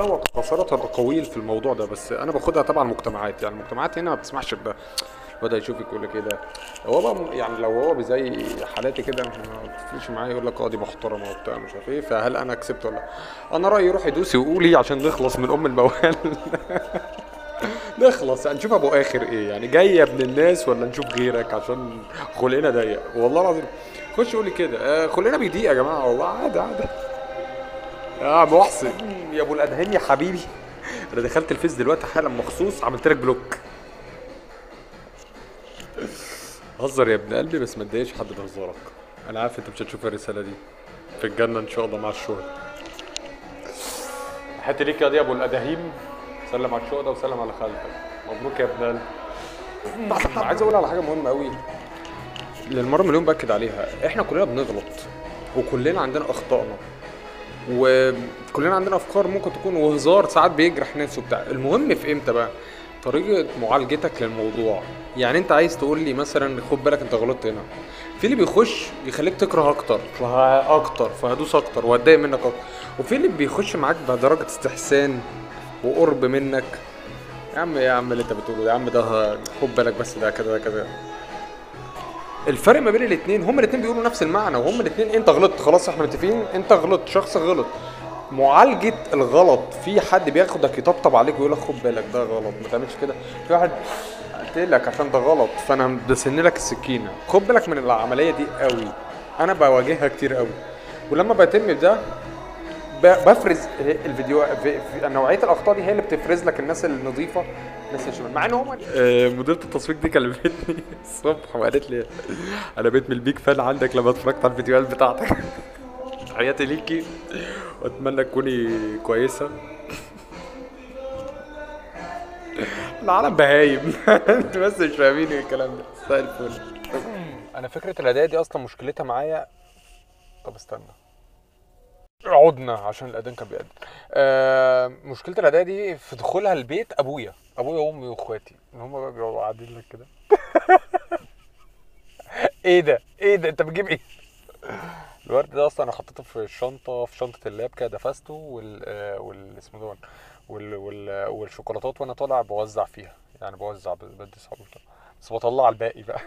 والله هو تكاثرت الاقاويل في الموضوع ده بس انا باخدها طبعا مجتمعات يعني المجتمعات هنا ما بتسمحش بده بدا يشوفك يقول لك ايه ده هو بقى م- يعني لو هو زي حالاتي كده ما بتفرقش معايا يقول لك اه دي محترمه وبتاع مش عارف ايه فهل انا كسبت ولا لا انا رايي روح يدوس وقولي عشان نخلص من ام الموال نخلص يعني نشوف ابو اخر ايه يعني جاي يا ابن الناس ولا نشوف غيرك عشان خلقنا ضيق والله العظيم خش قولي كده آه خلقنا بيضيق يا جماعه والله عادي عادي يا محسن يا ابو الادهان يا حبيبي انا دخلت الفيس دلوقتي حالا مخصوص عملت لك بلوك هزر يا ابن قلبي بس ما تضايقش حد بهزارك انا عارف انت مش هتشوف الرساله دي في الجنه ان شاء الله مع الشهداء حياتي ليك يا دي ابو الاداهيم سلم على الشهداء وسلم على خالتك مبروك يا ابن قلبي عايز اقول على حاجه مهمه قوي للمره مليون باكد عليها احنا كلنا بنغلط وكلنا عندنا اخطائنا وكلنا عندنا افكار ممكن تكون وهزار ساعات بيجرح ناس وبتاع المهم في امتى بقى طريقه معالجتك للموضوع يعني انت عايز تقول لي مثلا خد بالك انت غلطت هنا في اللي بيخش يخليك تكره اكتر فه- اكتر فهدوس اكتر وهتضايق منك اكتر وفي اللي بيخش معاك بدرجه استحسان وقرب منك يا عم يا عم اللي انت بتقوله ده يا عم ده خد بالك بس ده كذا ده كذا الفرق ما بين الاثنين هما الاثنين بيقولوا نفس المعنى وهما الاثنين انت غلطت خلاص احنا متفقين انت غلطت شخص غلط معالجة الغلط في حد بياخدك يطبطب عليك ويقول لك خد بالك ده غلط ما تعملش كده في واحد قلت عشان ده غلط فانا بسن لك السكينة خد بالك من العملية دي قوي انا بواجهها كتير قوي ولما بتم ده ب- بفرز الفيديو في في نوعيه الاخطاء دي هي اللي بتفرز لك الناس النظيفه الناس الشمال مع ان هم مديره التصوير دي كلمتني الصبح وقالت لي انا بقيت من البيك فان عندك لما اتفرجت على الفيديوهات بتاعتك تحياتي ليكي واتمنى تكوني كويسه العالم بهايم انتوا بس مش فاهمين الكلام ده مساء الفل انا فكره الهدايا دي اصلا مشكلتها معايا طب استنى عدنا عشان الاذان كان بيأذن آه مشكله الهدايا دي في دخولها البيت ابويا ابويا وامي واخواتي ان هم بقى بيبقوا قاعدين لك كده ايه ده ايه ده انت بتجيب ايه الورد ده اصلا انا حطيته في الشنطه في شنطه اللاب كده دفسته وال آه، وال اسمه ده وال وال والشوكولاتات وانا طالع بوزع فيها يعني بوزع ب- بدي صحابي وبتاع. بس بطلع الباقي بقى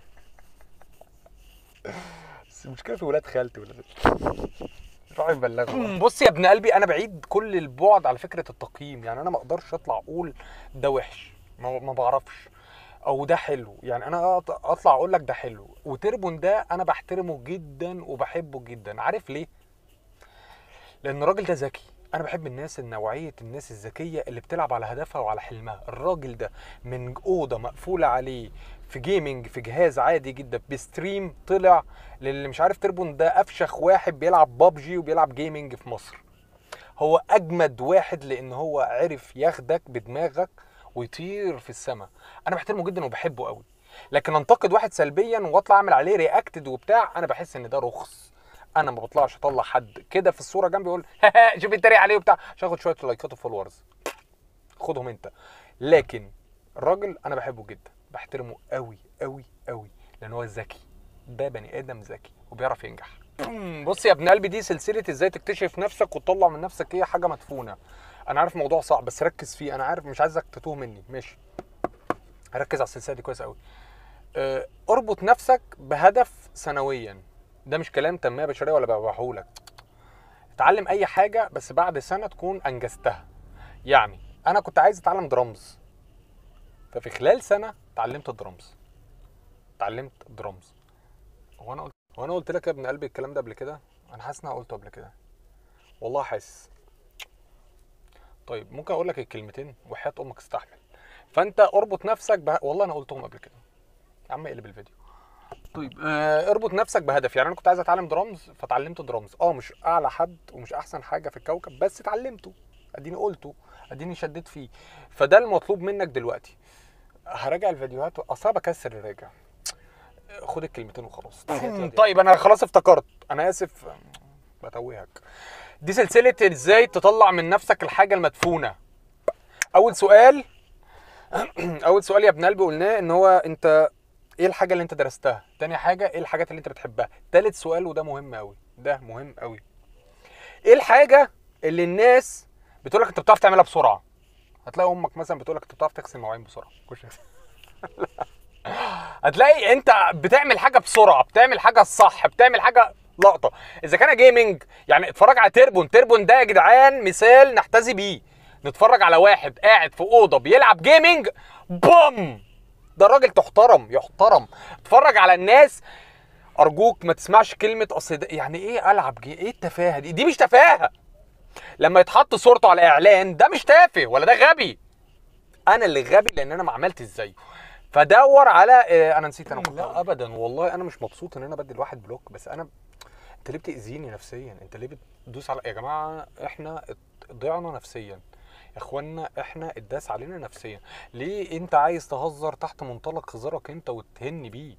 بس المشكله في ولاد خالتي ولاد راح يبلغوا بص يا ابن قلبي انا بعيد كل البعد على فكره التقييم يعني انا ما اقدرش اطلع اقول ده وحش ما, ما بعرفش او ده حلو يعني انا أط- اطلع اقول لك ده حلو وتربون ده انا بحترمه جدا وبحبه جدا عارف ليه لان الراجل ده ذكي انا بحب الناس النوعيه الناس الذكيه اللي بتلعب على هدفها وعلى حلمها الراجل ده من اوضه مقفوله عليه في جيمنج في جهاز عادي جدا بستريم طلع للي مش عارف تربون ده افشخ واحد بيلعب بابجي وبيلعب جيمنج في مصر هو اجمد واحد لان هو عرف ياخدك بدماغك ويطير في السماء انا بحترمه جدا وبحبه قوي لكن انتقد واحد سلبيا واطلع اعمل عليه رياكتد وبتاع انا بحس ان ده رخص انا ما بطلعش اطلع حد كده في الصوره جنبي يقول شوف التريق عليه وبتاع عشان اخد شويه لايكات وفولورز خدهم انت لكن الراجل انا بحبه جدا بحترمه قوي قوي قوي لان هو ذكي ده بني ادم ذكي وبيعرف ينجح مم، بص يا ابن قلبي دي سلسله ازاي تكتشف نفسك وتطلع من نفسك ايه حاجه مدفونه انا عارف موضوع صعب بس ركز فيه انا عارف مش عايزك تتوه مني ماشي ركز على السلسله دي كويس قوي أه، اربط نفسك بهدف سنويا ده مش كلام تنميه بشريه ولا ببيعهولك اتعلم اي حاجه بس بعد سنه تكون انجزتها يعني انا كنت عايز اتعلم درامز ففي خلال سنه اتعلمت الدرامز اتعلمت درامز هو انا قلت هو انا قلت لك يا ابن قلبي الكلام ده قبل كده انا حاسس ان انا قلته قبل كده والله حاسس طيب ممكن اقول لك الكلمتين وحياه امك استحمل فانت اربط نفسك به... والله انا قلتهم قبل كده يا عم اقلب الفيديو طيب آه اربط نفسك بهدف يعني انا كنت عايز اتعلم درامز فتعلمت درامز اه مش اعلى حد ومش احسن حاجه في الكوكب بس اتعلمته اديني قلته اديني شديت فيه فده المطلوب منك دلوقتي هراجع الفيديوهات اصل أنا بكسر الراجع خد الكلمتين وخلاص طيب انا خلاص افتكرت انا اسف بتوهك دي سلسله ازاي تطلع من نفسك الحاجه المدفونه اول سؤال اول سؤال يا ابن قلبي قلناه ان هو انت ايه الحاجه اللي انت درستها تاني حاجه ايه الحاجات اللي انت بتحبها تالت سؤال وده مهم قوي ده مهم قوي ايه الحاجه اللي الناس بتقول لك انت بتعرف تعملها بسرعه هتلاقي امك مثلا بتقول لك انت بتعرف تغسل مواعين بسرعه خش اغسل. هتلاقي انت بتعمل حاجه بسرعه بتعمل حاجه الصح بتعمل حاجه لقطه اذا كان جيمنج يعني اتفرج على تيربون تيربون ده يا جدعان مثال نحتذي بيه نتفرج على واحد قاعد في اوضه بيلعب جيمنج بوم ده راجل تحترم يحترم اتفرج على الناس ارجوك ما تسمعش كلمه اصل ده- يعني ايه العب جي ايه التفاهه دي دي مش تفاهه لما يتحط صورته على اعلان ده مش تافه ولا ده غبي انا اللي غبي لان انا ما عملتش زيه فدور على آه، انا نسيت انا لا ابدا والله انا مش مبسوط ان انا بدي الواحد بلوك بس انا انت ليه بتاذيني نفسيا انت ليه بتدوس على يا جماعه احنا ات- ضعنا نفسيا يا اخوانا احنا اتداس علينا نفسيا ليه انت عايز تهزر تحت منطلق هزارك انت وتهني بيه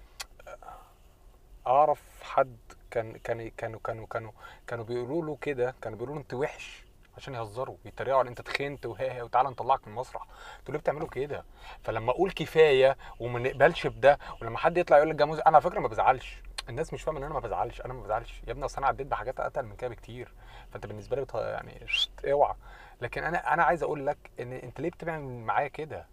اعرف حد كان كان كانوا كانوا كانوا كانوا بيقولوا له كده كانوا بيقولوا له انت وحش عشان يهزروا يتريقوا على انت تخنت وها وتعالى نطلعك من المسرح انتوا ليه بتعملوا كده فلما اقول كفايه وما نقبلش بده ولما حد يطلع يقول لك جاموس انا على فكره ما بزعلش الناس مش فاهمه ان انا ما بزعلش انا ما بزعلش يا ابني اصل انا عديت بحاجات اتقل من كده بكتير فانت بالنسبه لي بتغ... يعني شت، اوعى لكن انا انا عايز اقول لك ان انت ليه بتعمل معايا كده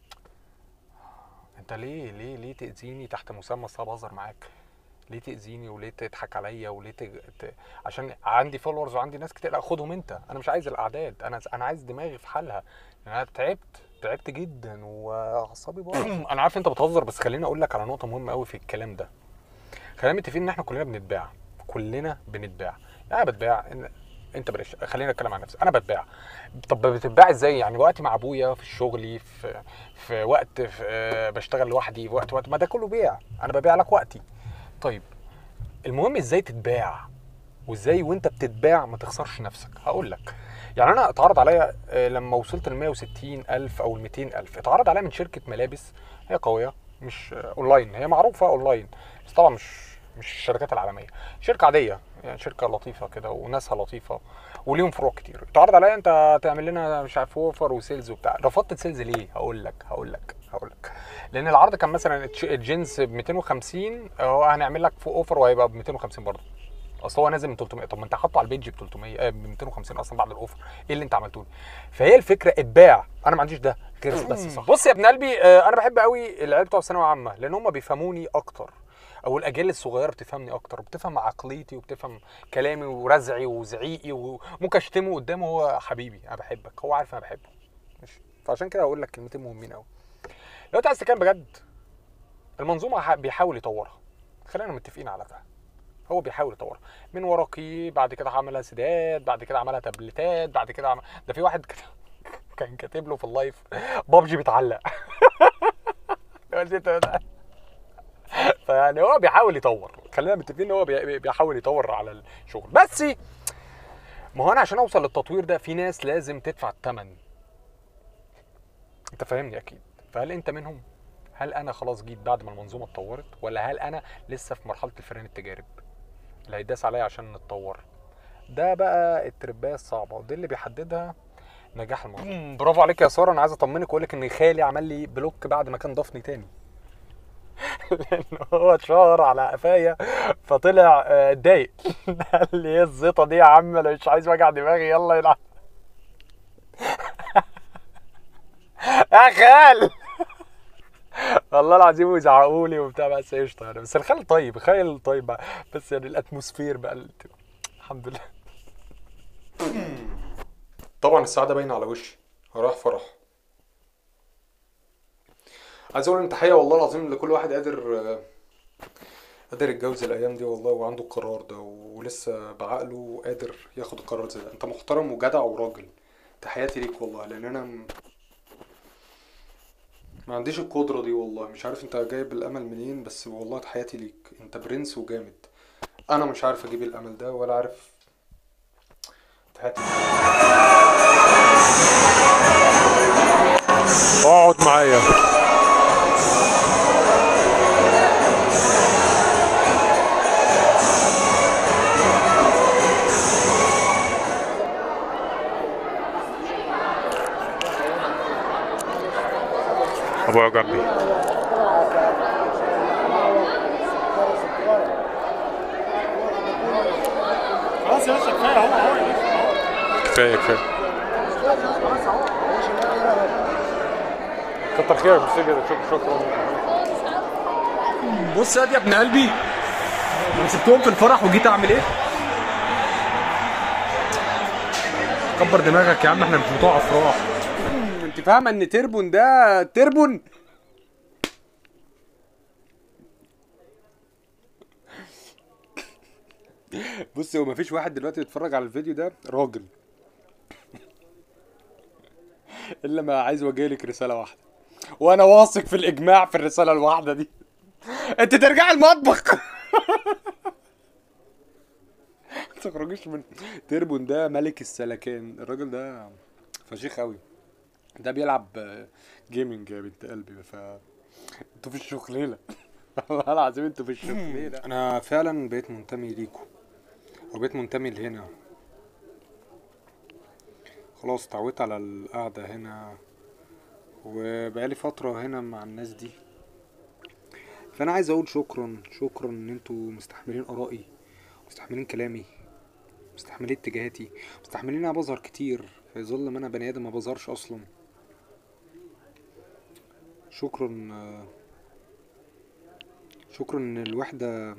انت ليه ليه ليه تاذيني تحت مسمى اصل أنا بهزر معاك ليه تاذيني وليه تضحك عليا وليه ت... ت... عشان عندي فولورز وعندي ناس كتير لا خدهم انت انا مش عايز الاعداد انا انا عايز دماغي في حالها انا تعبت تعبت جدا واعصابي باظت انا عارف انت بتهزر بس خليني اقول لك على نقطه مهمه قوي في الكلام ده خلينا متفقين ان احنا كلنا بنتباع كلنا بنتباع يعني انا بتباع إن... انت بلاش خلينا نتكلم عن نفسي انا بتباع طب بتتباع ازاي يعني وقتي مع ابويا في شغلي في في وقت في آه، بشتغل لوحدي في وقت وقت ما ده كله بيع انا ببيع لك وقتي طيب المهم ازاي تتباع وازاي وانت بتتباع ما تخسرش نفسك هقول لك يعني انا اتعرض عليا آه، لما وصلت ل 160 الف او ال 200 الف اتعرض عليا من شركه ملابس هي قويه مش آه، اونلاين هي معروفه اونلاين بس طبعا مش مش الشركات العالميه شركه عاديه يعني شركه لطيفه كده وناسها لطيفه وليهم فروع كتير اتعرض عليا انت تعمل لنا مش عارف اوفر وسيلز وبتاع رفضت السيلز ليه هقول لك هقول لك هقول لك لان العرض كان مثلا التش- الجينز ب 250 هو هنعمل لك في اوفر وهيبقى ب 250 برضه اصل هو نازل من 300 طب ما انت حاطه على البيج ب 300 آه ب 250 اصلا بعد الاوفر ايه اللي انت عملته لي فهي الفكره اتباع انا ما عنديش ده غير بس صح بص يا ابن قلبي آه، انا بحب قوي العيال بتوع الثانويه عامه لان هم بيفهموني اكتر او الاجيال الصغيره بتفهمني اكتر وبتفهم عقليتي وبتفهم كلامي ورزعي وزعيقي وممكن اشتمه قدامه هو حبيبي انا بحبك هو عارف انا بحبه ماشي فعشان كده هقول لك كلمتين مهمين قوي لو انت عايز تتكلم بجد المنظومه ح- بيحاول يطورها خلينا متفقين على ده هو بيحاول يطورها من ورقي بعد كده عملها سداد بعد كده عملها تابلتات بعد كده عمل... ده في واحد كت- كان كاتب له في اللايف بابجي بتعلق قلت انت بتعلق. فيعني هو بيحاول يطور خلينا متفقين ان هو بي- بيحاول يطور على الشغل بس ما هو انا عشان اوصل للتطوير ده في ناس لازم تدفع الثمن انت فاهمني اكيد فهل انت منهم هل انا خلاص جيت بعد ما المنظومه اتطورت ولا هل انا لسه في مرحله الفئران التجارب اللي هيداس عليا عشان نتطور ده بقى التربايه الصعبه ودي اللي بيحددها نجاح الموضوع برافو عليك يا ساره انا عايز اطمنك واقول لك ان خالي عمل لي بلوك بعد ما كان ضافني تاني لان هو اتشهر على قفايا فطلع آه، اتضايق قال لي ايه الزيطه دي يا عم انا مش عايز وجع دماغي يلا يلعب يا خال والله العظيم ويزعقوا لي وبتاع بس قشطه يعني بس الخال طيب الخال طيب بقى بس يعني الاتموسفير بقى اللي- الحمد لله طبعا السعاده باينه على وشي رايح فرح عايز اقول ان تحيه والله العظيم لكل واحد قادر آه، قادر يتجوز الايام دي والله وعنده القرار ده ولسه بعقله قادر ياخد القرار زي ده انت محترم وجدع وراجل تحياتي ليك والله لان انا م- ما عنديش القدرة دي والله مش عارف انت جايب الامل منين بس والله تحياتي ليك انت برنس وجامد انا مش عارف اجيب الامل ده ولا عارف تحياتي اقعد معايا ابويا جنبي خلاص يا باشا كفايه هو هو يا باشا كفايه كفايه كتر خيرك بس كده شكرا شكرا بص يا دي يا ابن قلبي انا سبتهم في الفرح وجيت اعمل ايه؟ كبر دماغك يا عم احنا مش بتوع افراح انت فاهمه ان تربون ده تربون بص هو مفيش واحد دلوقتي يتفرج على الفيديو ده راجل الا ما عايز اوجه لك رساله واحده وانا واثق في الاجماع في الرساله الواحده دي انت ترجع المطبخ ما تخرجيش من تربون ده ملك السلكان الراجل ده فشيخ قوي ده بيلعب جيمنج يا بنت قلبي ف انتوا في الشغليله والله العظيم انتوا في الشغليله انا فعلا بقيت منتمي ليكوا وبقيت منتمي لهنا خلاص اتعودت على القعدة هنا وبقالي فترة هنا مع الناس دي فأنا عايز أقول شكرا شكرا إن انتوا مستحملين آرائي مستحملين كلامي مستحملين اتجاهاتي مستحملين أنا بظهر كتير في ظل ما أنا بني آدم ما بظهرش أصلا شكرا شكرا إن الوحدة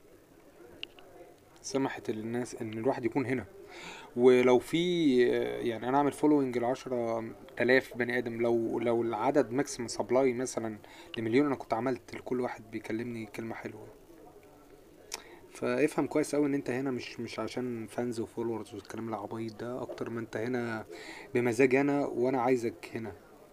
سمحت للناس ان الواحد يكون هنا ولو في يعني انا اعمل فولوينج ل 10000 بني ادم لو لو العدد ماكسيمم سبلاي مثلا لمليون انا كنت عملت لكل واحد بيكلمني كلمه حلوه فافهم كويس قوي ان انت هنا مش مش عشان فانز وفولورز والكلام العبيط ده اكتر ما انت هنا بمزاجي انا وانا عايزك هنا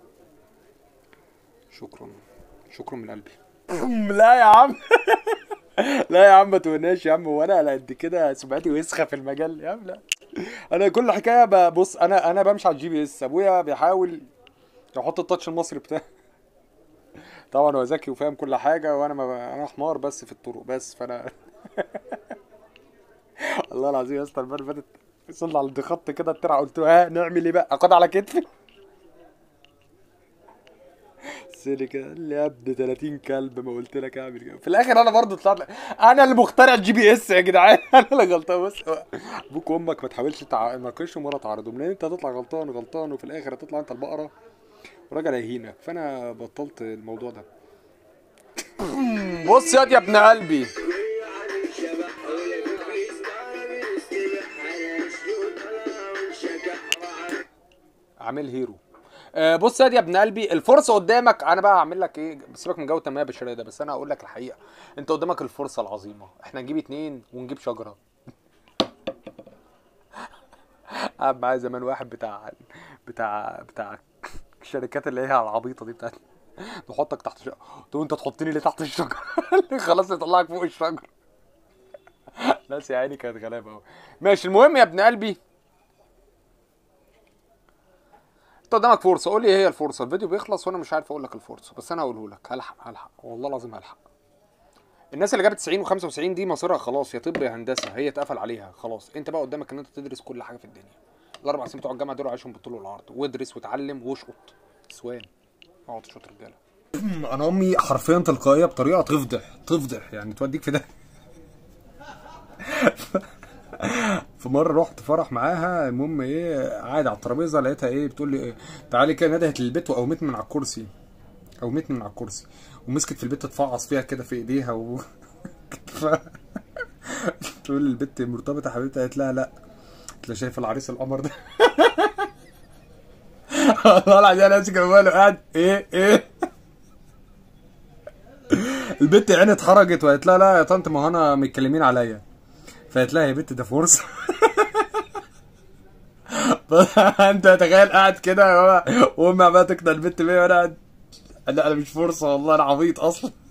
شكرا شكرا من قلبي لا يا عم لا يا عم ما تقولناش يا عم وانا على قد كده سمعتي وسخه في المجال يا عم لا انا كل حكايه ببص انا انا بمشي على الجي بي اس ابويا بيحاول يحط التاتش المصري بتاعي طبعا هو ذكي وفاهم كل حاجه وانا ما ب... انا حمار بس في الطرق بس فانا الله العظيم يا اسطى المره اللي فاتت وصلنا على خط كده الترعه قلت له ها نعمل ايه بقى اقعد على كتفي سيليكا قال لي يا ابني 30 كلب ما قلت لك اعمل كده في الاخر انا برضه طلعت انا اللي مخترع الجي بي اس يا جدعان انا اللي غلطان بس ابوك وامك ما تحاولش تع... ما تكونش مره تعارضهم لان انت هتطلع غلطان غلطان وفي الاخر هتطلع انت البقره وراجل هيهينك فانا بطلت الموضوع ده بص يا يا ابن قلبي عامل هيرو آه، بص يا دي يا ابن قلبي الفرصه قدامك انا بقى هعمل لك ايه سيبك من جو التنميه البشريه ده بس انا هقول لك الحقيقه انت قدامك الفرصه العظيمه احنا نجيب اتنين ونجيب شجره قعد معايا زمان واحد بتاع بتاع بتاع الشركات اللي هي العبيطه دي بتاعت نحطك تحت شجره تقول انت تحطني ليه تحت الشجره خلاص يطلعك فوق الشجره ناس يا عيني كانت غلابه قوي ماشي المهم يا ابن قلبي انت قدامك فرصه قول لي ايه هي الفرصه الفيديو بيخلص وانا مش عارف اقول لك الفرصه بس انا هقوله لك هلحق هلحق والله العظيم هلحق الناس اللي جابت 90 و95 دي مصيرها خلاص يا طب يا هندسه هي اتقفل عليها خلاص انت بقى قدامك ان انت تدرس كل حاجه في الدنيا الاربع سنين بتوع الجامعه دول عايشهم بالطول والعرض وادرس واتعلم واشقط سوان اقعد تشوط رجاله انا امي حرفيا تلقائيه بطريقه تفضح تفضح يعني توديك في ده في مره رحت فرح معاها المهم ايه قاعد على الترابيزه لقيتها ايه بتقول لي إيه تعالي كده ندهت للبيت وقومتني من على الكرسي قومتني من على الكرسي ومسكت في البيت تفعص فيها كده في ايديها و ف... تقول لي البت مرتبطه حبيبتي قالت لها لا قلت لها شايف العريس القمر ده والله العظيم انا ماسك الموبايل وقاعد ايه ايه البت عيني اتحرجت وقالت لها لا يا طنط ما هو انا متكلمين عليا فقالت لها يا بت ده فرصه انت تخيل قاعد كده وامي عماله تقنع البت بيا وانا قاعد لا انا مش فرصه والله انا عبيط اصلا